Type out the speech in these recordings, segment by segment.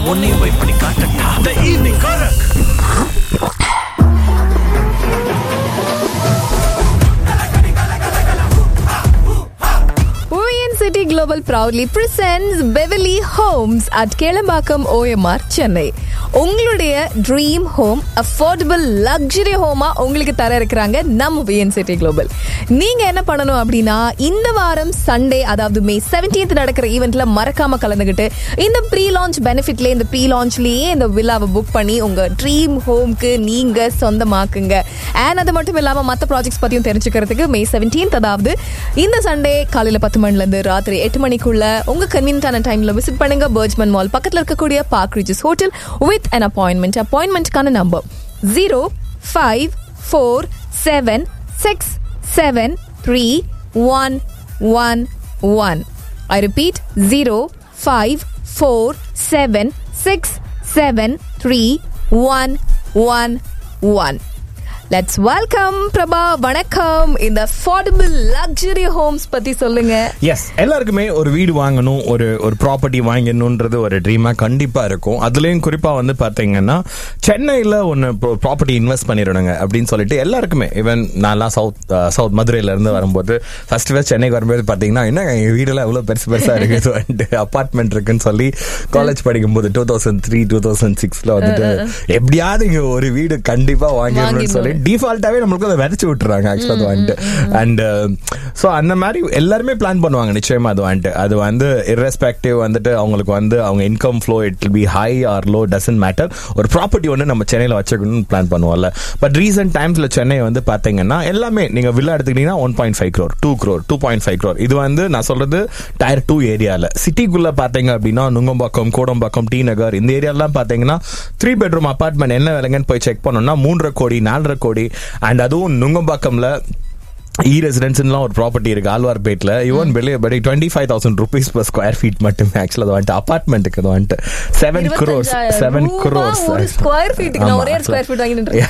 உன்னையும் போய் பண்ணி காட்டட்டா த ஈவினிங் கரக் Oyen City Global proudly presents Beverly Homes at Kelambakam OMR, Chennai. உங்களுடைய ட்ரீம் ஹோம் அஃபோர்டபுள் லக்ஸரி ஹோமா உங்களுக்கு தர இருக்கிறாங்க நம்ம விஎன் சிட்டி குளோபல் நீங்க என்ன பண்ணணும் அப்படின்னா இந்த வாரம் சண்டே அதாவது மே 17th நடக்கிற ஈவெண்ட்ல மறக்காம கலந்துக்கிட்டு இந்த ப்ரீ லான்ச் பெனிஃபிட்ல இந்த ப்ரீ லான்ச்லயே இந்த வில்லாவை புக் பண்ணி உங்க ட்ரீம் ஹோம்க்கு நீங்க சொந்தமாக்குங்க அண்ட் அது மட்டும் இல்லாம மத்த ப்ராஜெக்ட்ஸ் பத்தியும் தெரிஞ்சுக்கிறதுக்கு மே 17th அதாவது இந்த சண்டே காலையில பத்து மணில இருந்து ராத்திரி எட்டு மணிக்குள்ள உங்க கன்வீனியன்டான டைம்ல விசிட் பண்ணுங்க பர்ஜ்மன் மால் பக்கத்துல இருக்கக்கூடிய park Regis hotel with an appointment அப்பாயின்மெண்ட்கான number zero five four seven six seven three one one one I repeat zero five four seven six seven three one one one let's welcome Prabha வணக்கம் இந்த affordable luxury Holmes பத்தி சொல்லுங்க S எல்லாருக்குமே ஒரு வீடு வாங்கணும் ஒரு ஒரு ப்ராப்பர்ட்டி வாங்கணுன்றது ஒரு ட்ரீமா கண்டிப்பா இருக்கும் அதுலயும் குறிப்பா வந்து பாத்தீங்கன்னா சென்னையில ஒன்னு ப்ராப்பர்ட்டி இன்வெஸ்ட் பண்ணிடணுங்க அப்படின்னு சொல்லிட்டு எல்லாருக்குமே ஈவன் நான்லாம் சவுத் சவுத் மதுரையில இருந்து வரும்போது ஃபர்ஸ்ட் ஃபர்ஸ்ட் சென்னைக்கு வரும்போது பாத்தீங்கன்னா என்ன எங்க வீடெல்லாம் எவ்வளவு பெருசு பெருசா இருக்குது வந்துட்டு அப்பார்ட்மெண்ட் இருக்குன்னு சொல்லி காலேஜ் படிக்கும்போது two thousand three two thousand சிக்ஸ்ல வந்துட்டு எப்படியாவது இங்க ஒரு வீடு கண்டிப்பா வாங்கிடணும்னு சொல்லி டிஃபால்ட்டாவே நம்மளுக்கு அதை விதைச்சு விட்டுறாங்க ஆக்சுவலா அது வந்துட்டு அண்ட் ஸோ அந்த மாதிரி எல்லாருமே பிளான் பண்ணுவாங்க நிச்சயமா அது வந்துட்டு அது வந்து irrespective வந்துட்டு அவங்களுக்கு வந்து அவங்க income flow it will be high or low doesn't matter ஒரு ப்ராப்பர்ட்டி ஒன்று நம்ம சென்னையில் வச்சுக்கணும்னு பிளான் பண்ணுவோம்ல பட் ரீசெண்ட் டைம்ஸ்ல சென்னை வந்து பாத்தீங்கன்னா எல்லாமே நீங்க வில்லா எடுத்துக்கிட்டீங்கன்னா one point five crore two crore two point five crore இது வந்து நான் சொல்றது டயர் டூ ஏரியால சிட்டிக்குள்ள பாத்தீங்க அப்படின்னா நுங்கம்பாக்கம் கோடம்பாக்கம் டி நகர் இந்த ஏரியாலாம் பாத்தீங்கன்னா த்ரீ பெட்ரூம் அபார்ட்மெண்ட் என்ன விலைங்கன்னு போய் செக் பண்ணோம்னா மூன்றரை கோடி நாலரை கோடி அண்ட் அதுவும் நுங்கம்பாக்கம்ல இ ரெசிடென்ஸ்லாம் ஒரு ப்ராப்பர்ட்டி இருக்கு ஆழ்வார்பேட்ல ஈவன் வெளியே but twenty five thousand rupees per square feet மட்டுமே ஆக்சுவலாக அது வந்துட்டு அப்பார்ட்மெண்ட்டுக்கு அது வந்துட்டு செவன் க்ரோர்ஸ் செவன் க்ரோர்ஸ் ஒரு ஸ்கொயர் ஃபீட்டுக்கு நான் ஒரே ஸ்கொயர் ஃபீட் வாங்கிட்டு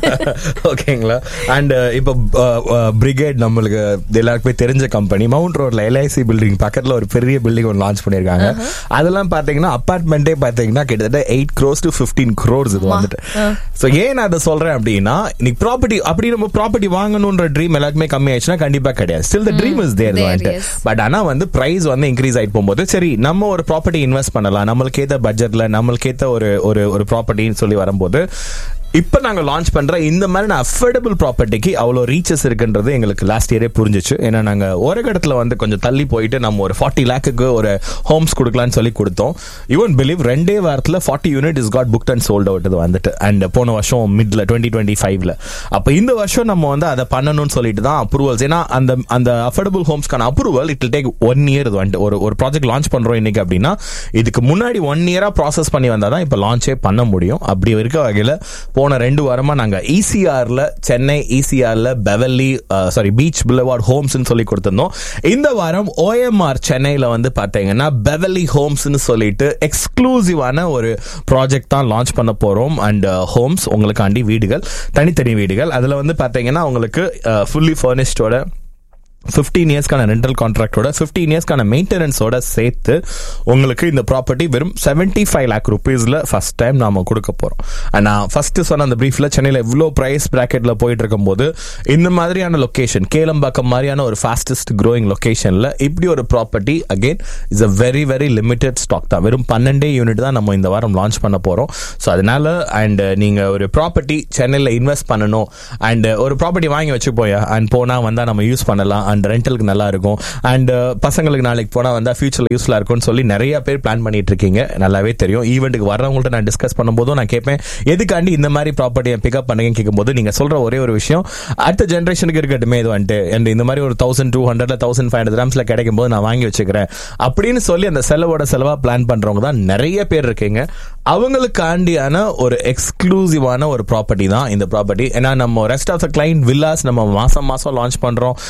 ஓகேங்களா அண்ட் இப்போ பிரிகேட் நம்மளுக்கு எல்லாருக்குமே தெரிஞ்ச கம்பெனி மவுண்ட் ரோட்ல எல்ஐசி பில்டிங் பக்கத்துல ஒரு பெரிய பில்டிங் ஒன்று லான்ச் பண்ணிருக்காங்க அதெல்லாம் பாத்தீங்கன்னா அப்பார்ட்மெண்ட்டே பாத்தீங்கன்னா கிட்டத்தட்ட eight crores to fifteen crores இது வந்துட்டு ஸோ ஏன் நான் அதை சொல்றேன் அப்படின்னா இன்னைக்கு ப்ராப்பர்ட்டி அப்படி நம்ம ப்ராப்பர்ட்டி வாங்கணுன்ற ட்ரீம் எல்லாருக்குமே கம்மி ஆயிடுச்சுன்னா கண்டிப்பா கிடையாது still the dream is there There, வந்துட்டு yes. பட் ஆனா வந்து பிரைஸ் வந்து இன்க்ரீஸ் ஆயிட்டு போகும்போது சரி நம்ம ஒரு ப்ராப்பர்ட்டி இன்வெஸ்ட் பண்ணலாம் நம்மளுக்கு ஏத்த பட்ஜெட்ல நம்மளுக்கு ஏத்த ஒரு ஒரு ஒரு ப்ராப்பர்ட்டின்னு சொல்லி வரும்போது இப்ப நாங்க லான்ச் பண்ற இந்த மாதிரி அஃபோர்டபுள் ப்ராப்பர்ட்டிக்கு அவ்வளவு ரீச்சஸ் இருக்குன்றது எங்களுக்கு லாஸ்ட் இயரே புரிஞ்சிச்சு ஏன்னா நாங்க ஒரு இடத்துல வந்து கொஞ்சம் தள்ளி போயிட்டு நம்ம ஒரு ஃபார்ட்டி லேக்குக்கு ஒரு ஹோம்ஸ் கொடுக்கலாம்னு சொல்லி கொடுத்தோம் ஈவன் பிலீவ் ரெண்டே வாரத்துல forty unit is got book and sold out வந்துட்டு அண்ட் போன வருஷம் மிட்ல டுவெண்ட்டி டுவெண்ட்டி ஃபைவ்ல அப்ப இந்த வருஷம் நம்ம வந்து அதை பண்ணணும்னு சொல்லிட்டு தான் அப்ரூவல்ஸ் ஏன்னா அந்த அந்த அஃபோர்டபுள் ஹோம்ஸ்க்கான approval it take one year இது வந்துட்டு ஒரு ஒரு ப்ராஜெக்ட் லான்ச் பண்றோம் இன்னைக்கு அப்படின்னா இதுக்கு முன்னாடி ஒன் இயரா ப்ராசஸ் பண்ணி வந்தா தான் இப்போ லான்ச்சே பண்ண முடியும் அப்படி இருக்க வகையில போன ரெண்டு வாரமா நாங்க இசிஆர்ல சென்னை இசிஆர்ல Beverly sorry beach boulevard homes சொல்லி கொடுத்திருந்தோம் இந்த வாரம் ஓஎம்ஆர் சென்னையில வந்து பாத்தீங்கன்னா பெவல்லி ஹோம்ஸ்னு சொல்லிட்டு எக்ஸ்க்ளூசிவான ஒரு ப்ராஜெக்ட் தான் லான்ச் பண்ண போறோம் அண்ட் ஹோம்ஸ் உங்களுக்காண்டி வீடுகள் தனித்தனி வீடுகள் அதுல வந்து பாத்தீங்கன்னா உங்களுக்கு ஃபுல்லி ஃபர்னிஷ்டோட ஃபிஃப்டீன் இயர்ஸ்க்கான ரெண்டல் கான்ட்ராக்டோட ஃபிஃப்டீன் இயர்ஸ்க்கான மெயின்டெனன்ஸோட சேர்த்து உங்களுக்கு இந்த ப்ராப்பர்ட்டி வெறும் செவன்டி ஃபைவ் லேக் ருபீஸ்ல ஃபர்ஸ்ட் டைம் நாம கொடுக்க போறோம் And நான் ஃபர்ஸ்ட் சொன்ன அந்த பிரீஃப்ல சென்னையில் இவ்வளோ பிரைஸ் பிராக்கெட்ல போயிட்டு இருக்கும்போது இந்த மாதிரியான லொகேஷன் கேளம்பாக்கம் மாதிரியான ஒரு ஃபாஸ்டஸ்ட் க்ரோயிங் லொகேஷன்ல இப்படி ஒரு property again is a very very limited stock தான் வெறும் பன்னெண்டே யூனிட் தான் நம்ம இந்த வாரம் லான்ச் பண்ண போறோம் ஸோ அதனால அண்ட் நீங்க ஒரு ப்ராப்பர்ட்டி சென்னையில் இன்வெஸ்ட் பண்ணணும் அண்ட் ஒரு ப்ராப்பர்ட்டி வாங்கி வச்சு போயா அண்ட் போனா வந்தா நம்ம யூஸ் பண்ணலாம் அண்ட் ரெண்டலுக்கு நல்லா இருக்கும் அண்ட் பசங்களுக்கு நாளைக்கு போனா வந்தா ஃபியூச்சர்ல யூஸ்ஃபுல்லா இருக்கும்னு சொல்லி நிறைய பேர் பிளான் பண்ணிட்டு இருக்கீங்க நல்லாவே தெரியும் ஈவெண்ட்டுக்கு வர்றவங்கள்ட்ட நான் டிஸ்கஸ் பண்ணும்போதும் நான் கேட்பேன் எதுக்காண்டி இந்த மாதிரி ப்ராப்பர்ட்டியை பிக்கப் பண்ணுங்கன்னு கேட்கும்போது நீங்க சொல்ற ஒரே ஒரு விஷயம் அடுத்த ஜென்ரேஷனுக்கு இருக்கட்டுமே இது வந்துட்டு and இந்த மாதிரி ஒரு தௌசண்ட் டூ ஹண்ட்ரட்ல தௌசண்ட் ஃபைவ் ஹண்ட்ரட் கிராம்ஸ்ல கிடைக்கும் போது நான் வாங்கி வச்சுக்கிறேன் அப்படின்னு சொல்லி அந்த செலவோட செலவா பிளான் பண்றவங்க தான் நிறைய பேர் இருக்கீங்க அவங்களுக்காண்டியான ஒரு எக்ஸ்க்ளூசிவான ஒரு ப்ராப்பர்ட்டி தான் இந்த ப்ராப்பர்ட்டி ஏன்னா நம்ம rest of the client villas நம்ம மாசம் மாசம் லான்ச் பண்றோம் வார வாரம்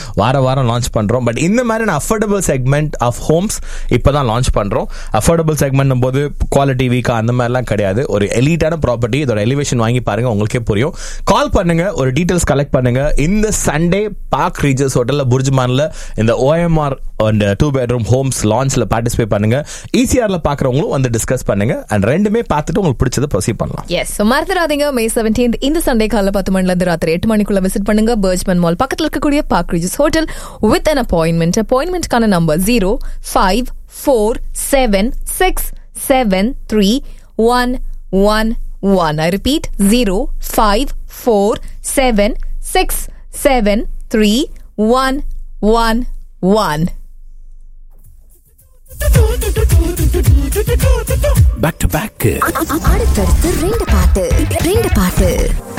வாரம் லான்ச் பண்றோம் பட் இந்த மாதிரியான அஃபோர்டபுள் செக்மெண்ட் ஆஃப் ஹோம்ஸ் இப்பதான் லான்ச் பண்றோம் அஃபோர்டபுள் செக்மெண்ட் போது குவாலிட்டி வீக்கா அந்த மாதிரிலாம் கிடையாது ஒரு எலீட்டான ப்ராப்பர்ட்டி இதோட எலிவேஷன் வாங்கி பாருங்க உங்களுக்கே புரியும் கால் பண்ணுங்க ஒரு டீடைல்ஸ் கலெக்ட் பண்ணுங்க இந்த சண்டே பார்க் ரீஜர்ஸ் ஹோட்டல்ல புர்ஜ்மான்ல இந்த OMR and two bedroom homes லான்ச்ல பார்ட்டிசிபேட் பண்ணுங்க ஈசிஆர்ல பாக்குறவங்களும் வந்து டிஸ்கஸ் பண்ணுங்க அண்ட் ரெண்டுமே பார்த்துட்டு உங்களுக்கு பிடிச்சதை ப்ரொசீட் பண்ணலாம் எஸ் மறந்துடாதீங்க மே செவன்டீன் இந்த சண்டே காலை பத்து மணில இருந்து ராத்திரி எட்டு மணிக்குள்ள விசிட் பண்ணுங்க பர்ஜ்மன் மால் பக்கத்துல இருக்கக்கூடிய park Regis hotel with an appointment அப்பாயின்மெண்ட்கான number zero five four seven six seven three one one one I repeat zero five four seven six seven three one one one Back to back. அடுத்தடுத்து ரெண்டு பாட்டு ரெண்டு பாட்டு